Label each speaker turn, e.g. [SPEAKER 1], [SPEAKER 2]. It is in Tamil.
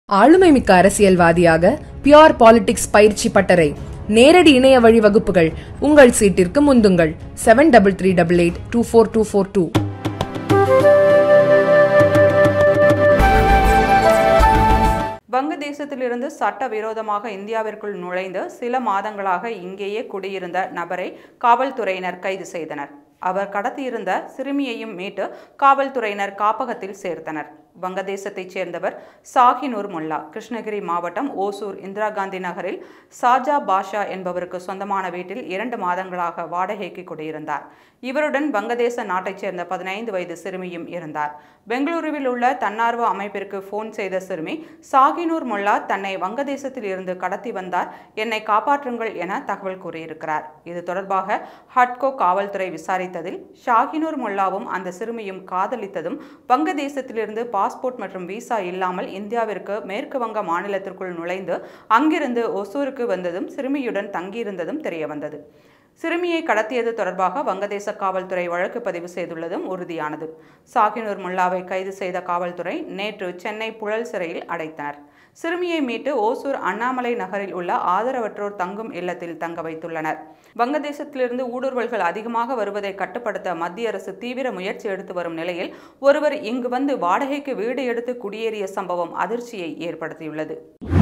[SPEAKER 1] ஆளுமை மிக்க அரசியல்வாதியாக பியோர் பாலிடிக்ஸ் பயிற்சி பட்டறை நேரடி இணைய வழி வகுப்புகள் உங்கள் சீட்டிற்கு முந்துங்கள் seven double three double eight two four two four two
[SPEAKER 2] வங்கதேசத்திலிருந்து சட்டவிரோதமாக இந்தியாவிற்குள் நுழைந்து சில மாதங்களாக இங்கேயே குடியிருந்த நபரை காவல்துறையினர் கைது செய்தனர் அவர் கடத்தியிருந்த சிறுமியையும் மீட்டு காவல்துறையினர் காப்பகத்தில் சேர்த்தனர் வங்கதேசத்தைச் சேர்ந்தவர் சாஹினூர் முல்லா கிருஷ்ணகிரி மாவட்டம் ஓசூர் இந்திரா காந்தி நகரில் சாஜா பாஷா என்பவருக்கு சொந்தமான வீட்டில் இரண்டு மாதங்களாக வாடகைக்கு குடியிருந்தார் இவருடன் வங்கதேச நாட்டைச் சேர்ந்த பதினைந்து வயது சிறுமியும் இருந்தார் பெங்களூருவில் உள்ள தன்னார்வ அமைப்பிற்கு போன் செய்த சிறுமி சாகினூர் முல்லா தன்னை வங்கதேசத்தில் இருந்து கடத்தி வந்தார் என்னை காப்பாற்றுங்கள் என தகவல் கூறியிருக்கிறார் இது தொடர்பாக ஹட்கோ காவல்துறை விசாரித்ததில் ஷாகினூர் முல்லாவும் அந்த சிறுமியும் காதலித்ததும் வங்கதேசத்திலிருந்து பாஸ்போர்ட் மற்றும் விசா இல்லாமல் இந்தியாவிற்கு மேற்கு வங்க மாநிலத்திற்குள் நுழைந்து அங்கிருந்து ஒசூருக்கு வந்ததும் சிறுமியுடன் தங்கியிருந்ததும் தெரியவந்தது சிறுமியை கடத்தியது தொடர்பாக வங்கதேச காவல்துறை வழக்கு பதிவு செய்துள்ளதும் உறுதியானது சாகினூர் முல்லாவை கைது செய்த காவல்துறை நேற்று சென்னை புழல் சிறையில் அடைத்தனர் சிறுமியை மீட்டு ஓசூர் அண்ணாமலை நகரில் உள்ள ஆதரவற்றோர் தங்கும் இல்லத்தில் தங்க வைத்துள்ளனர் வங்கதேசத்திலிருந்து ஊடுருவல்கள் அதிகமாக வருவதை கட்டுப்படுத்த மத்திய அரசு தீவிர முயற்சி எடுத்து வரும் நிலையில் ஒருவர் இங்கு வந்து வாடகைக்கு வீடு எடுத்து குடியேறிய சம்பவம் அதிர்ச்சியை ஏற்படுத்தியுள்ளது